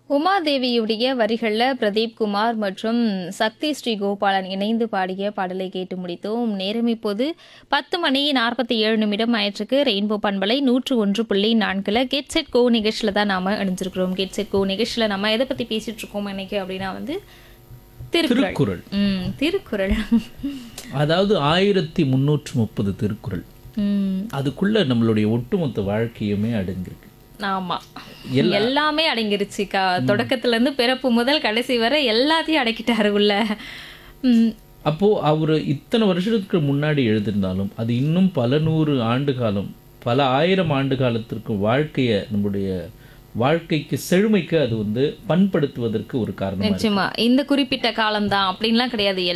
உமாதேவியுடைய வரிகளில் பிரதீப் குமார் மற்றும் சக்தி ஸ்ரீ கோபாலன் இணைந்து பாடிய பாடலை கேட்டு முடித்தோம் நேரம் இப்போது பத்து மணி நாற்பத்தி ஏழு நிமிடம் ஆயிற்றுக்கு ரெயின்போ பண்பலை நூற்று ஒன்று புள்ளி நான்கில் கெட் செட் கோ நிகழ்ச்சியில் தான் நாம இணைஞ்சிருக்கிறோம் கெட் செட் கோ நிகழ்ச்சியில் நம்ம எதை பற்றி பேசிட்டு இருக்கோம் இன்னைக்கு அப்படின்னா வந்து திருக்குறள் திருக்குறள் ம் திருக்குறள் அதாவது ஆயிரத்தி முந்நூற்று முப்பது திருக்குறள் ம் அதுக்குள்ள நம்மளுடைய ஒட்டுமொத்த வாழ்க்கையுமே அடங்கியிருக்கு ஆமா எல்லாமே அடங்கிருச்சுக்கா தொடக்கத்துல இருந்து பிறப்பு முதல் கடைசி வரை எல்லாத்தையும் அடக்கிட்டாரு உள்ள ம், அப்போ அவர் இத்தனை வருஷத்துக்கு முன்னாடி எழுதியிருந்தாலும் அது இன்னும் பல நூறு ஆண்டு காலம் பல ஆயிரம் ஆண்டு காலத்திற்கு வாழ்க்கைய நம்முடைய வாழ்க்கைக்கு செழுமைக்கு அது வந்து பண்படுத்துவதற்கு ஒரு காரணமா இருக்கு. நிச்சயமா இந்த குறிப்பிட்ட காலம் தான் அப்படின்லாம் கிடையாது